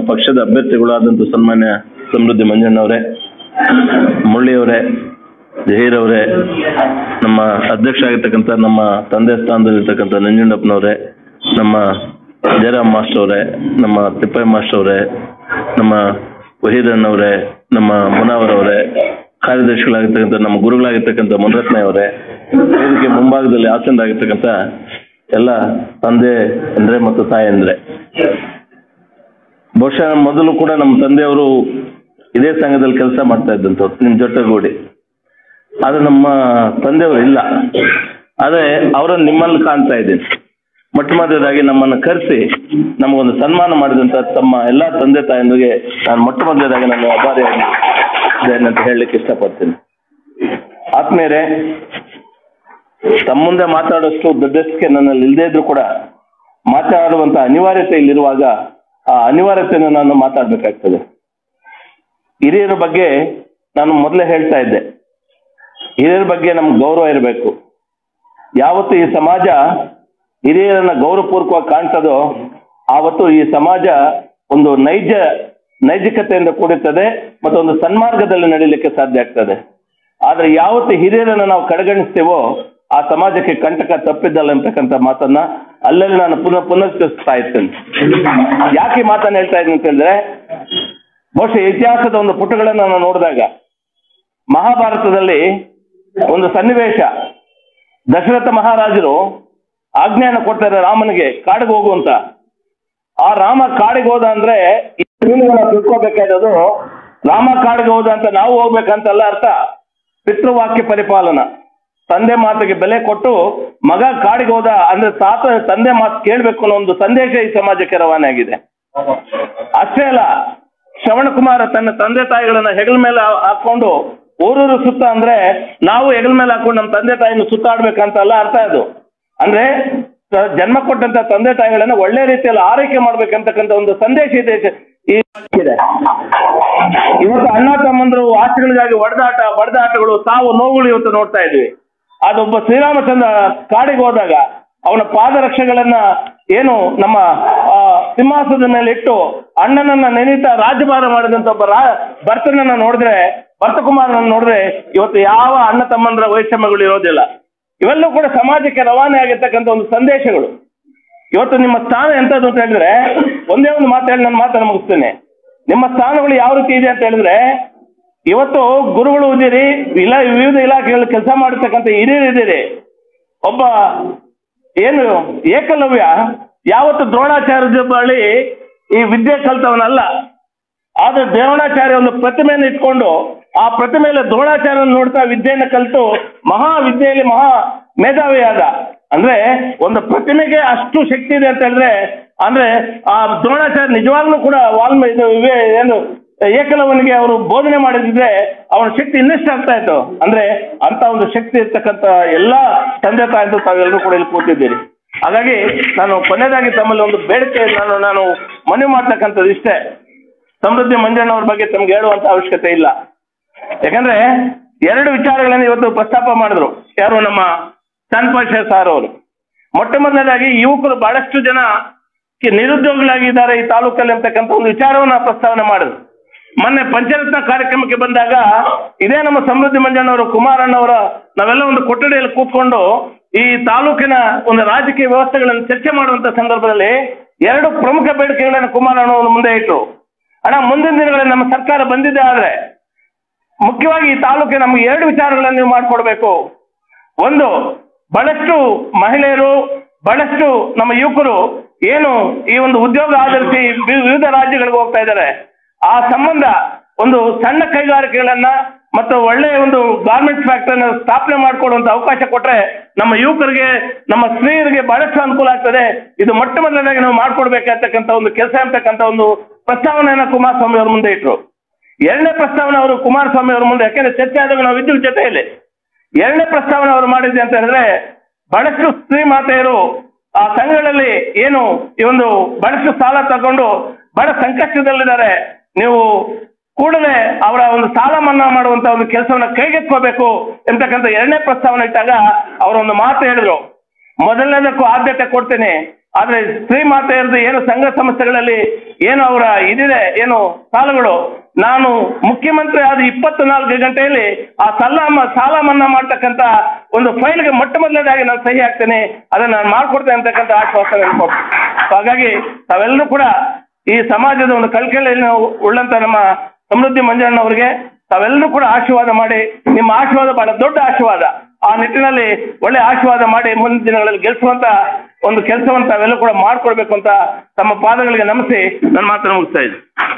ಪಕ್ಷದ ಅಭ್ಯರ್ಥಿಗಳು ಆದಂಥ ಸನ್ಮಾನ್ಯ ಸಮೃದ್ಧಿ ಮಂಜಣ್ಣವರೇ ಮುರಳಿಯವರೇ ಜಹೀರ್ ಅವರೇ ನಮ್ಮ ಅಧ್ಯಕ್ಷ ಆಗಿರ್ತಕ್ಕಂಥ ನಮ್ಮ ತಂದೆ ಸ್ಥಾನದಲ್ಲಿರ್ತಕ್ಕಂಥ ನಂಜುಂಡಪ್ಪನವರೇ ನಮ್ಮ ಜಯರಾಮ್ ಮಾಸ್ಟರ್ ಅವರೇ ನಮ್ಮ ತಿಪ್ಪಯ್ಯ ಮಾಸ್ಟರ್ ಅವರೇ ನಮ್ಮ ವಹೀದಣ್ಣವರೇ ನಮ್ಮ ಮುನಾವರ್ ಅವರೇ ಕಾರ್ಯದರ್ಶಿಗಳಾಗಿರ್ತಕ್ಕಂಥ ನಮ್ಮ ಗುರುಗಳಾಗಿರ್ತಕ್ಕಂಥ ಮುನರತ್ನ ಅವರೇ ವೇದಿಕೆ ಮುಂಭಾಗದಲ್ಲಿ ಆಸನರಾಗಿರ್ತಕ್ಕಂಥ ಎಲ್ಲ ತಂದೆ ಅಂದ್ರೆ ಮತ್ತು ತಾಯಿ ಅಂದ್ರೆ ಬಹುಶಃ ಮೊದಲು ಕೂಡ ನಮ್ಮ ತಂದೆಯವರು ಇದೇ ಸಂಘದಲ್ಲಿ ಕೆಲಸ ಮಾಡ್ತಾ ಇದ್ದಂಥವ್ರು ನಿಮ್ಮ ಜೊತೆಗೂಡಿ ಆದ್ರೆ ನಮ್ಮ ತಂದೆಯವರು ಇಲ್ಲ ಆದ್ರೆ ಅವರನ್ನು ನಿಮ್ಮಲ್ಲಿ ಕಾಣ್ತಾ ಇದ್ದೀನಿ ಮೊಟ್ಟ ಮೊದಲದಾಗಿ ನಮ್ಮನ್ನು ಕರೆಸಿ ನಮಗೊಂದು ಸನ್ಮಾನ ಮಾಡಿದಂತ ತಮ್ಮ ಎಲ್ಲಾ ತಂದೆ ತಾಯಂದಿಗೆ ನಾನು ಮೊಟ್ಟ ಮೊದಲದಾಗಿ ನಾನು ಅಭಾರಿಯಾಗಿ ಅಂತ ಹೇಳಲಿಕ್ಕೆ ಇಷ್ಟಪಡ್ತೀನಿ ಆತ್ಮೀಯರೇ ತಮ್ಮ ಮುಂದೆ ಮಾತಾಡೋಷ್ಟು ದೊಡ್ಡಸ್ಕೆ ನನ್ನಲ್ಲಿ ಇಲ್ಲದೇ ಇದ್ರು ಕೂಡ ಮಾತಾಡುವಂತ ಅನಿವಾರ್ಯತೆ ಇಲ್ಲಿರುವಾಗ ಆ ಅನಿವಾರ್ಯತೆಯನ್ನು ನಾನು ಮಾತಾಡಬೇಕಾಗ್ತದೆ ಹಿರಿಯರ ಬಗ್ಗೆ ನಾನು ಮೊದಲೇ ಹೇಳ್ತಾ ಇದ್ದೆ ಹಿರಿಯರ ಬಗ್ಗೆ ನಮ್ಗೆ ಗೌರವ ಇರಬೇಕು ಯಾವತ್ತು ಈ ಸಮಾಜ ಹಿರಿಯರನ್ನ ಗೌರವಪೂರ್ವಕವಾಗಿ ಕಾಣ್ತದೋ ಆವತ್ತು ಈ ಸಮಾಜ ಒಂದು ನೈಜ ನೈಜಿಕತೆಯಿಂದ ಕೂಡುತ್ತದೆ ಮತ್ತು ಒಂದು ಸನ್ಮಾರ್ಗದಲ್ಲಿ ನಡೀಲಿಕ್ಕೆ ಸಾಧ್ಯ ಆಗ್ತದೆ ಆದ್ರೆ ಯಾವತ್ತು ಹಿರಿಯರನ್ನ ನಾವು ಕಡೆಗಣಿಸ್ತೇವೋ ಆ ಸಮಾಜಕ್ಕೆ ಕಂಟಕ ತಪ್ಪಿದ್ದಲ್ಲ ಅಂತಕ್ಕಂಥ ಮಾತನ್ನ ಅಲ್ಲಲ್ಲಿ ನಾನು ಪುನಃ ಪುನರ್ಸ್ಕರಿಸ್ತಾ ಇರ್ತೇನೆ ಯಾಕೆ ಈ ಮಾತನ್ನ ಹೇಳ್ತಾ ಇದ್ದೀನಿ ಅಂತ ಹೇಳಿದ್ರೆ ಬಹುಶಃ ಇತಿಹಾಸದ ಒಂದು ಪುಟಗಳನ್ನು ನಾನು ನೋಡಿದಾಗ ಮಹಾಭಾರತದಲ್ಲಿ ಒಂದು ಸನ್ನಿವೇಶ ದಶರಥ ಮಹಾರಾಜರು ಆಜ್ಞೆಯನ್ನು ಕೊಡ್ತಾರೆ ರಾಮನಿಗೆ ಕಾಡಿಗೆ ಹೋಗು ಅಂತ ಆ ರಾಮ ಕಾಡಿಗೆ ಹೋದ ಅಂದ್ರೆ ಈ ಮೀನುಗಳನ್ನ ತಿಳ್ಕೊಬೇಕಾದದು ರಾಮ ಕಾಡಿಗೆ ಹೋದ ಅಂತ ನಾವು ಹೋಗ್ಬೇಕಂತಲ್ಲ ಅರ್ಥ ಪಿತೃವಾಕ್ಯ ಪರಿಪಾಲನ ತಂದೆ ಮಾತಿಗೆ ಬೆಲೆ ಕೊಟ್ಟು ಮಗ ಕಾಡಿಗೆ ಹೋದ ಅಂದ್ರೆ ತಾತ ತಂದೆ ಮಾತು ಕೇಳ್ಬೇಕು ಅನ್ನೋ ಒಂದು ಸಂದೇಶ ಈ ಸಮಾಜಕ್ಕೆ ರವಾನೆ ಆಗಿದೆ ಅಷ್ಟೇ ಅಲ್ಲ ಶ್ರವಣಕುಮಾರ ತನ್ನ ತಂದೆ ತಾಯಿಗಳನ್ನ ಹೆಗಲ ಮೇಲೆ ಹಾ- ಹಾಕೊಂಡು ಊರೂರು ಸುತ್ತ ಅಂದ್ರೆ ನಾವು ಹೆಗಲ ಮೇಲೆ ಹಾಕೊಂಡು ನಮ್ಮ ತಂದೆ ತಾಯಿನ ಸುತ್ತಾಡ್ಬೇಕಂತಲ್ಲ ಅರ್ಥ ಅದು ಅಂದ್ರೆ ತ- ಜನ್ಮ ಕೊಟ್ಟಂತ ತಂದೆ ತಾಯಿಗಳನ್ನ ಒಳ್ಳೆ ರೀತಿಯಲ್ಲಿ ಆರೈಕೆ ಮಾಡ್ಬೇಕಂತಕ್ಕಂಥ ಒಂದು ಸಂದೇಶ ಇದೆ ಈ ಇದೆ ಇವತ್ತು ಅಣ್ಣ ತಮ್ಮಂದ್ರು ಆಸೆಗಳಿಗಾಗಿ ಒಡೆದಾಟ ಬಡದಾಟಗಳು ಸಾವು ನೋವುಗಳು ಇವತ್ತು ನೋಡ್ತಾ ಇದ್ವಿ ಅದೊಬ್ಬ ಶ್ರೀರಾಮಚಂದ್ರ ಕಾಡಿಗೆ ಹೋದಾಗ ಅವನ ಪಾದರಕ್ಷೆಗಳನ್ನ ಏನು ನಮ್ಮ ಆ, ಸಿಂಹಾಸನದ ಮೇಲೆ ಇಟ್ಟು ಅಣ್ಣನನ್ನ ನೆನೀತಾ ರಾಜ್ಯಭಾರ ಮಾಡಿದಂತ ಒಬ್ಬ ರಾ ಭರ್ತನನ್ನ ನೋಡಿದ್ರೆ ಭರ್ತಕುಮಾರನನ್ನ ನೋಡಿದ್ರೆ ಇವತ್ತು ಯಾವ ಅಣ್ಣ ತಮ್ಮಂದ್ರ ವೈಷಮ್ಯಗಳು ಇರೋದಿಲ್ಲ ಇವೆಲ್ಲವೂ ಕೂಡ ಸಮಾಜಕ್ಕೆ ರವಾನೆ ಆಗಿರ್ತಕ್ಕಂಥ ಒಂದು ಸಂದೇಶಗಳು ಇವತ್ತು ನಿಮ್ಮ ಸ್ಥಾನ ಎಂಥದ್ದು ಅಂತ ಹೇಳಿದ್ರೆ ಒಂದೇ ಒಂದು ಮಾತು ಹೇಳಿ ನನ್ನ ಮಾತನ್ನು ಮುಗಿಸ್ತೇನೆ ನಿಮ್ಮ ಸ್ಥಾನಗಳು ಯಾವ ರೀತಿ ಇದೆ ಅಂತ ಹೇಳಿದ್ರೆ ಇವತ್ತು ಗುರುಗಳು ಇದ್ದೀರಿ ಇಲ್ಲ ವಿವಿಧ ಇಲಾಖೆಗಳಲ್ಲಿ ಕೆಲಸ ಮಾಡಿರ್ತಕ್ಕಂಥ ಹಿರಿಯರು ಇದ್ದೀರಿ ಒಬ್ಬ ಏನು ಏಕಲವ್ಯ ಯಾವತ್ತು ದ್ರೋಣಾಚಾರ್ಯದ ಬಳಿ ಈ ವಿದ್ಯೆ ಕಲ್ತವನಲ್ಲ ಆದ್ರೆ ದ್ರೋಣಾಚಾರ್ಯ ಒಂದು ಪ್ರತಿಮೆಯನ್ನು ಇಟ್ಕೊಂಡು ಆ ಪ್ರತಿಮೆಯಲ್ಲಿ ದ್ರೋಣಾಚಾರ್ಯನ ನೋಡ್ತಾ ವಿದ್ಯೆಯನ್ನು ಕಲಿತು ಮಹಾ ವಿದ್ಯೆಯಲ್ಲಿ ಮಹಾ ಮೇಧಾವಿಯಾದ ಅಂದ್ರೆ ಒಂದು ಪ್ರತಿಮೆಗೆ ಅಷ್ಟು ಶಕ್ತಿ ಇದೆ ಅಂತ ಹೇಳಿದ್ರೆ ಅಂದ್ರೆ ಆ ದ್ರೋಣಾಚಾರ್ಯ ನಿಜವಾಗ್ಲೂ ಕೂಡ ವಾಲ್ಮೀ ಇದು ಇವೇ- ಏನು ಏಕಲವನಿಗೆ ಅವರು ಬೋಧನೆ ಮಾಡಿದ್ರೆ ಅವನ ಶಕ್ತಿ ಇನ್ನಷ್ಟು ಆಗ್ತಾ ಇತ್ತು ಅಂದ್ರೆ ಅಂತ ಒಂದು ಶಕ್ತಿ ಇರ್ತಕ್ಕಂಥ ಎಲ್ಲಾ ತಂದೆ ತಾಯಿದು ತಾವೆಲ್ಲರೂ ಕೂಡ ಇಲ್ಲಿ ಕೂತಿದ್ದೀರಿ ಹಾಗಾಗಿ ನಾನು ಕೊನೆಯದಾಗಿ ತಮ್ಮಲ್ಲಿ ಒಂದು ಬೇಡಿಕೆ ನಾನು ನಾನು ಮನವಿ ಮಾಡ್ತಕ್ಕಂಥದ್ದು ಇಷ್ಟೇ ಸಮೃದ್ಧಿ ಮಂಜಣ್ಣವ್ರ ಬಗ್ಗೆ ತಮ್ಗೆ ಹೇಳುವಂತ ಅವಶ್ಯಕತೆ ಇಲ್ಲ ಯಾಕಂದ್ರೆ ಎರಡು ವಿಚಾರಗಳನ್ನು ಇವತ್ತು ಪ್ರಸ್ತಾಪ ಮಾಡಿದ್ರು ಯಾರು ನಮ್ಮ ಚನ್ನಪಾಶ ಸಾರ್ ಅವರು ಮೊಟ್ಟ ಮೊದಲನೇದಾಗಿ ಯುವಕರು ಬಹಳಷ್ಟು ಜನ ಕಿ- ನಿರುದ್ಯೋಗಿಗಳಾಗಿದ್ದಾರೆ ಈ ತಾಲೂಕಲ್ಲಿ ಅಂತಕ್ಕಂಥ ಒಂದು ವಿಚಾರವನ್ನ ಪ್ರಸ್ತಾವನೆ ಮಾಡಿದ್ರು ಮೊನ್ನೆ ಪಂಚರತ್ನ ಕಾರ್ಯಕ್ರಮಕ್ಕೆ ಬಂದಾಗ ಇದೇ ನಮ್ಮ ಸಮೃದ್ಧಿ ಮಂಜಣ್ಣವರು ಕುಮಾರಣ್ಣವರ ನಾವೆಲ್ಲ ಒಂದು ಕೊಠಡಿಯಲ್ಲಿ ಕೂತ್ಕೊಂಡು ಈ ತಾಲೂಕಿನ ಒಂದು ರಾಜಕೀಯ ವ್ಯವಸ್ಥೆಗಳನ್ನು ಚರ್ಚೆ ಮಾಡುವಂತ ಸಂದರ್ಭದಲ್ಲಿ ಎರಡು ಪ್ರಮುಖ ಬೇಡಿಕೆಗಳನ್ನು ಕುಮಾರಣ್ಣವರು ಮುಂದೆ ಇಟ್ಟರು ಅಣ್ಣ ಮುಂದಿನ ದಿನಗಳಲ್ಲಿ ನಮ್ಮ ಸರ್ಕಾರ ಬಂದಿದೆ ಆದ್ರೆ ಮುಖ್ಯವಾಗಿ ಈ ತಾಲೂಕಿಗೆ ನಮ್ಗೆ ಎರಡು ವಿಚಾರಗಳನ್ನು ನೀವು ಮಾಡಿಕೊಡ್ಬೇಕು ಒಂದು ಬಹಳಷ್ಟು ಮಹಿಳೆಯರು ಬಹಳಷ್ಟು ನಮ್ಮ ಯುವಕರು ಏನು ಈ ಒಂದು ಉದ್ಯೋಗ ಆಧರಿಸಿ ವಿ- ವಿವಿಧ ರಾಜ್ಯಗಳಿಗೆ ಹೋಗ್ತಾ ಇದ್ದಾರೆ ಆ ಸಂಬಂಧ ಒಂದು ಸಣ್ಣ ಕೈಗಾರಿಕೆಗಳನ್ನ ಮತ್ತು ಒಳ್ಳೆಯ ಒಂದು ಗಾರ್ಮೆಂಟ್ಸ್ ಫ್ಯಾಕ್ಟರಿನ ಸ್ಥಾಪನೆ ಮಾಡಿಕೊಡುವಂತ ಅವಕಾಶ ಕೊಟ್ರೆ ನಮ್ಮ ಯುವಕರಿಗೆ ನಮ್ಮ ಸ್ತ್ರೀಯರಿಗೆ ಬಹಳಷ್ಟು ಅನುಕೂಲ ಆಗ್ತದೆ ಇದು ಮೊಟ್ಟ ಮೊದಲನೇದಾಗಿ ನಾವು ಮಾಡ್ಕೊಡ್ಬೇಕಾಗ್ತಕ್ಕಂಥ ಒಂದು ಕೆಲಸ ಅಂತಕ್ಕಂಥ ಒಂದು ಪ್ರಸ್ತಾವನೆಯನ್ನ ಕುಮಾರಸ್ವಾಮಿ ಅವ್ರ ಮುಂದೆ ಇಟ್ರು ಎರಡನೇ ಪ್ರಸ್ತಾವನೆ ಅವರು ಕುಮಾರಸ್ವಾಮಿ ಅವರ ಮುಂದೆ ಯಾಕೆಂದ್ರೆ ಚರ್ಚೆ ಆದಾಗ ನಾವು ಇದ್ದೀವಿ ಜೊತೆಯಲ್ಲಿ ಎರಡನೇ ಪ್ರಸ್ತಾವನೆ ಅವರು ಮಾಡಿದ್ದೆ ಅಂತ ಹೇಳಿದ್ರೆ ಬಹಳಷ್ಟು ಸ್ತ್ರೀ ಮಾತೆಯರು ಆ ಸಂಘಗಳಲ್ಲಿ ಏನು ಈ ಒಂದು ಬಹಳಷ್ಟು ಸಾಲ ತಗೊಂಡು ಬಹಳ ಸಂಕಷ್ಟದಲ್ಲಿದ್ದಾರೆ ನೀವು ಕೂಡಲೇ ಅವರ ಒಂದು ಸಾಲ ಮನ್ನಾ ಮಾಡುವಂತ ಒಂದು ಕೆಲಸವನ್ನ ಕೈಗೆತ್ಕೋಬೇಕು ಎಂತಕ್ಕಂಥ ಎರಡನೇ ಪ್ರಸ್ತಾವನೆ ಇಟ್ಟಾಗ ಅವರೊಂದು ಮಾತು ಹೇಳಿದ್ರು ಮೊದಲನೇದಕ್ಕೂ ಆದ್ಯತೆ ಕೊಡ್ತೇನೆ ಆದ್ರೆ ಸ್ತ್ರೀ ಮಾತೆಯರದು ಏನು ಸಂಘ ಸಂಸ್ಥೆಗಳಲ್ಲಿ ಏನು ಅವರ ಇದಿದೆ ಏನು ಸಾಲಗಳು ನಾನು ಮುಖ್ಯಮಂತ್ರಿ ಆದ ಇಪ್ಪತ್ನಾಲ್ಕು ಗಂಟೆಯಲ್ಲಿ ಆ ಸಾಲ ಮ- ಸಾಲ ಮನ್ನಾ ಮಾಡ್ತಕ್ಕಂಥ ಒಂದು ಫೈಲ್ಗೆ ಮೊಟ್ಟ ಮೊದಲನೇದಾಗಿ ನಾನು ಸಹಿ ಹಾಕ್ತೇನೆ ಅದನ್ನ ನಾನು ಮಾಡ್ಕೊಡ್ತೇನೆ ಅಂತಕ್ಕಂಥ ಆಶ್ವಾಸನೆ ಕೊಟ್ಟು ಹಾಗಾಗಿ ತಾವೆಲ್ಲರೂ ಕೂಡ ಈ ಸಮಾಜದ ಒಂದು ಕಳ್ಕಳಿಯನ್ನು ಉಳ್ಳಂತ ನಮ್ಮ ಸಮೃದ್ಧಿ ಮಂಜಣ್ಣವರಿಗೆ ತಾವೆಲ್ಲರೂ ಕೂಡ ಆಶೀರ್ವಾದ ಮಾಡಿ ನಿಮ್ಮ ಆಶೀರ್ವಾದ ಬಹಳ ದೊಡ್ಡ ಆಶೀರ್ವಾದ ಆ ನಿಟ್ಟಿನಲ್ಲಿ ಒಳ್ಳೆ ಆಶೀರ್ವಾದ ಮಾಡಿ ಮುಂದಿನ ದಿನಗಳಲ್ಲಿ ಗೆಲ್ಲಿಸುವಂತ ಒಂದು ಕೆಲಸವನ್ನು ತಾವೆಲ್ಲರೂ ಕೂಡ ಮಾಡ್ಕೊಡ್ಬೇಕು ಅಂತ ತಮ್ಮ ಪಾದಗಳಿಗೆ ನಮಿಸಿ ನನ್ನ ಮಾತನ್ನು ಮುಗಿಸ್ತಾ ಇದ್ದೀನಿ